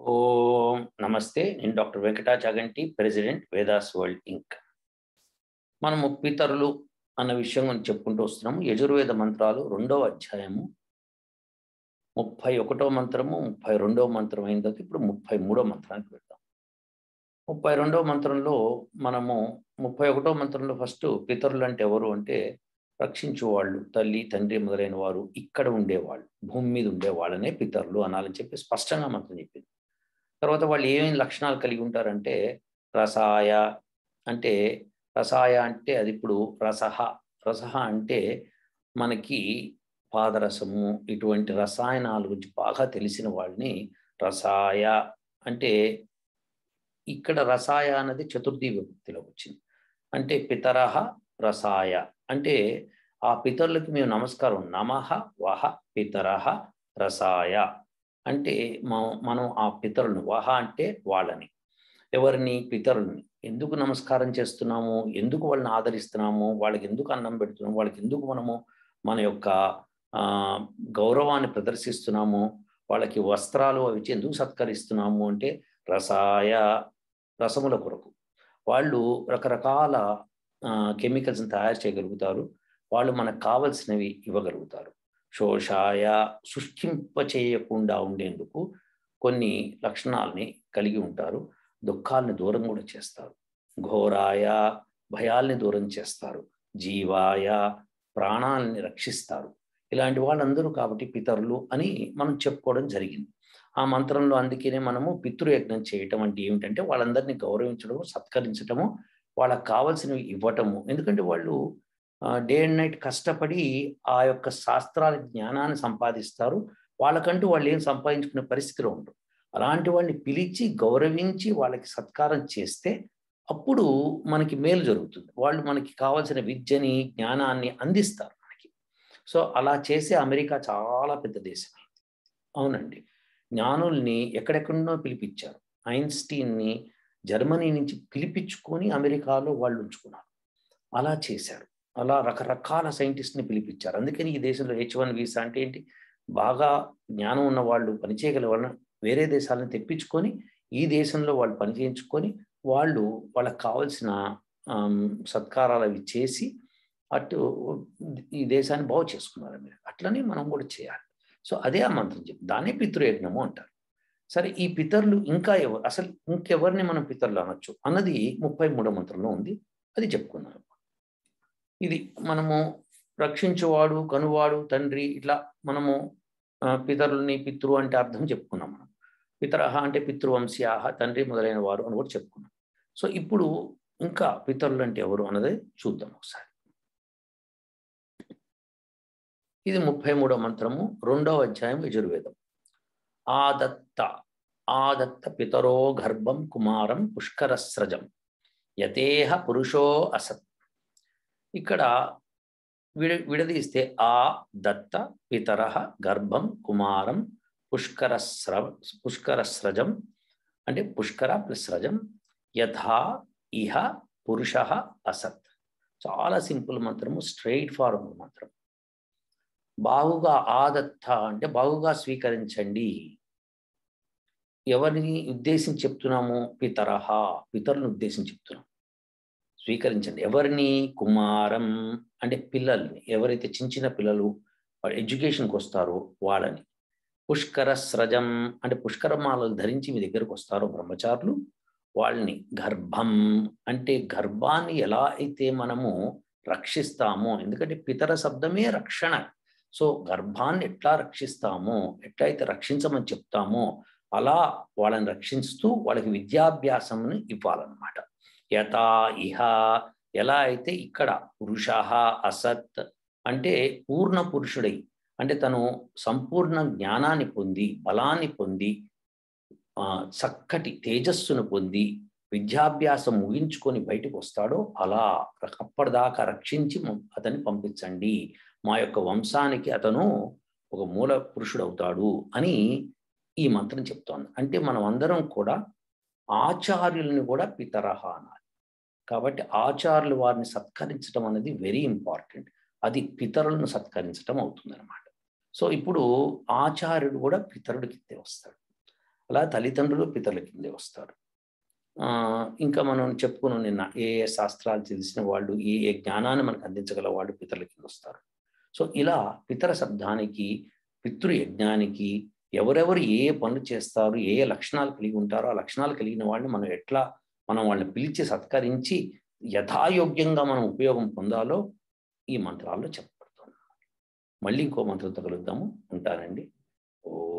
ఓం నమస్తే నేను doctor Venkata Chaganti president Vedas World Inc మనము పితరులు అన్న విషయం మనం చెప్పుకుంటూ వస్తున్నాము యజుర్వేద మంత్రాలు రెండవ అధ్యాయము ముప్పై ఒకటో మంత్రము ముప్పై రెండవ మంత్రం అయిన తర్వాత ఇప్పుడు ముప్పై మూడో మంత్రానికి వెళ్దాం ముప్పై రెండవ మంత్రంలో మనము ముప్పై ఒకటో మంత్రంలో ఫస్ట్ పితరులు అంటే ఎవరు అంటే రక్షించు వాళ్ళు తల్లి తండ్రి మొదలైన వారు ఇక్కడ ఉండేవాళ్ళు భూమి మీద ఉండేవాళ్ళనే పితరులు అనాలని చెప్పి స్పష్టంగా మంత్రం చెప్పింది తర్వాత వాళ్ళు ఏమేమి లక్షణాలు కలిగి ఉంటారంటే రసాయ అంటే రసాయ అంటే అది ఇప్పుడు రసహ రసహ అంటే మనకి పాదరసము ఇటువంటి రసాయనాల గురించి బాగా తెలిసిన వాళ్ళని రసాయ అంటే ఇక్కడ రసాయ అన్నది చతుర్థి విభక్తిలో వచ్చింది అంటే పితరహ రసాయ అంటే ఆ పితరులకి మేము నమస్కారం నమః వహ పితరహ రసాయ అంటే మనం ఆ పితరులను వహ అంటే వాళ్ళని ఎవరిని పితరుల్ని ఎందుకు నమస్కారం చేస్తున్నాము ఎందుకు వాళ్ళని ఆదరిస్తున్నాము వాళ్ళకి ఎందుకు అన్నం పెడుతున్నాము వాళ్ళకి ఎందుకు మనము మన యొక్క గౌరవాన్ని ప్రదర్శిస్తున్నాము వాళ్ళకి వస్త్రాలు అవి ఎందుకు సత్కరిస్తున్నాము అంటే రసాయ రసముల కొరకు వాళ్ళు రకరకాల కెమికల్స్ని తయారు చేయగలుగుతారు వాళ్ళు మనకు కావలసినవి ఇవ్వగలుగుతారు శోషాయ సృష్టింప చేయకుండా ఉండేందుకు కొన్ని లక్షణాలని కలిగి ఉంటారు దుఃఖాలని దూరం కూడా చేస్తారు ఘోరాయ భయాల్ని దూరం చేస్తారు జీవాయ ప్రాణాలని రక్షిస్తారు ఇలాంటి వాళ్ళందరూ కాబట్టి పితరులు అని మనం చెప్పుకోవడం జరిగింది ఆ మంత్రంలో అందుకనే మనము పితృయజ్ఞం చేయటం అంటే ఏమిటంటే వాళ్ళందరినీ గౌరవించడము సత్కరించటము వాళ్ళకి కావలసినవి ఇవ్వటము ఎందుకంటే వాళ్ళు డే అండ్ నైట్ కష్టపడి ఆ యొక్క శాస్త్రాల జ్ఞానాన్ని సంపాదిస్తారు వాళ్ళకంటూ వాళ్ళు ఏం సంపాదించుకునే పరిస్థితిలో ఉండరు అలాంటి వాళ్ళని పిలిచి గౌరవించి వాళ్ళకి సత్కారం చేస్తే అప్పుడు మనకి మేలు జరుగుతుంది వాళ్ళు మనకి కావాల్సిన విద్యని జ్ఞానాన్ని అందిస్తారు మనకి సో అలా చేసే అమెరికా చాలా పెద్ద దేశం అవునండి జ్ఞానుల్ని ఎక్కడెక్కడో పిలిపించారు ఐన్స్టీన్ని జర్మనీ నుంచి పిలిపించుకొని అమెరికాలో వాళ్ళు ఉంచుకున్నారు అలా చేశారు అలా రకరకాల సైంటిస్ట్ని పిలిపించారు అందుకని ఈ దేశంలో హెచ్ వన్ వీసా అంటే ఏంటి బాగా జ్ఞానం ఉన్న వాళ్ళు పనిచేయగల వాళ్ళని వేరే దేశాలను తెప్పించుకొని ఈ దేశంలో వాళ్ళు పని చేయించుకొని వాళ్ళు వాళ్ళకి కావలసిన సత్కారాలు అవి చేసి అటు ఈ దేశాన్ని బాగు చేసుకున్నారు మీరు అట్లనే మనం కూడా చేయాలి సో అదే ఆ మంత్రం చెప్పి దాన్నే పితృయజ్ఞము అంటారు సరే ఈ పితరులు ఇంకా ఎవరు అసలు ఇంకెవరిని మనం పితరులు అనొచ్చు అన్నది ముప్పై మూడో మంత్రంలో ఉంది అది చెప్పుకున్నాను ఇది మనము రక్షించువాడు కనువాడు తండ్రి ఇట్లా మనము పితరుల్ని పితృ అంటే అర్థం చెప్పుకున్నాం మనం పితరహ అంటే పితృవంశ్యాహ తండ్రి మొదలైన వారు అని కూడా చెప్పుకున్నాం సో ఇప్పుడు ఇంకా పితరులు అంటే ఎవరు అన్నది చూద్దాం ఒకసారి ఇది ముప్పై మూడో మంత్రము రెండవ అధ్యాయం యజుర్వేదం ఆదత్త ఆదత్త పితరో గర్భం కుమారం పుష్కరస్రజం యతేహ పురుషో అసత్ ఇక్కడ విడ విడదీస్తే ఆ దత్త పితర గర్భం కుమారం పుష్కరస్ర పుష్కరస్రజం అంటే పుష్కర ప్లస్ రజం యథా ఇహ పురుష అసత్ చాలా సింపుల్ మంత్రము స్ట్రైట్ ఫార్వర్డ్ మంత్రం బాగుగా ఆదత్త అంటే బాగుగా స్వీకరించండి ఎవరిని ఉద్దేశించి చెప్తున్నాము పితరహ పితరులను ఉద్దేశించి చెప్తున్నాం స్వీకరించండి ఎవరిని కుమారం అంటే పిల్లల్ని ఎవరైతే చిన్న చిన్న పిల్లలు వాళ్ళు ఎడ్యుకేషన్కి వస్తారో వాళ్ళని పుష్కర స్రజం అంటే పుష్కరమాలలు ధరించి మీ దగ్గరకు వస్తారో బ్రహ్మచారులు వాళ్ళని గర్భం అంటే గర్భాన్ని ఎలా అయితే మనము రక్షిస్తామో ఎందుకంటే పితర శబ్దమే రక్షణ సో గర్భాన్ని ఎట్లా రక్షిస్తామో ఎట్లయితే రక్షించమని చెప్తామో అలా వాళ్ళని రక్షిస్తూ వాళ్ళకి విద్యాభ్యాసంని ఇవ్వాలన్నమాట యథా ఇహ ఎలా అయితే ఇక్కడ పురుష అసత్ అంటే పూర్ణ పురుషుడై అంటే తను సంపూర్ణ జ్ఞానాన్ని పొంది బలాన్ని పొంది చక్కటి తేజస్సును పొంది విద్యాభ్యాసం ముగించుకొని బయటకు వస్తాడో అలా అప్పటిదాకా రక్షించి అతన్ని పంపించండి మా యొక్క వంశానికి అతను ఒక మూల పురుషుడు అవుతాడు అని ఈ మంత్రం చెప్తోంది అంటే మనం అందరం కూడా ఆచార్యుల్ని కూడా పితరహ అనాలి కాబట్టి ఆచార్యులు వారిని సత్కరించడం అనేది వెరీ ఇంపార్టెంట్ అది పితరులను సత్కరించడం అవుతుంది అనమాట సో ఇప్పుడు ఆచార్యుడు కూడా పితరుడి కిందే వస్తాడు అలా తల్లిదండ్రులు పితరుల కిందే వస్తారు ఆ, ఇంకా మనం చెప్పుకున్నాం నిన్న ఏ ఏ శాస్త్రాలు తెలిసిన వాళ్ళు ఏ ఏ జ్ఞానాన్ని మనకు అందించగల వాళ్ళు పితరుల కింద వస్తారు సో ఇలా పితర శబ్దానికి పితృ యజ్ఞానికి ఎవరెవరు ఏ ఏ పనులు చేస్తారు ఏ ఏ లక్షణాలు కలిగి ఉంటారో ఆ లక్షణాలు కలిగిన వాళ్ళని మనం ఎట్లా మనం వాళ్ళని పిలిచి సత్కరించి యథాయోగ్యంగా మనం ఉపయోగం పొందాలో ఈ మంత్రాల్లో చెప్పబడుతుంది మళ్ళీ ఇంకో మంత్రంతో కలుద్దాము ఉంటానండి ఓ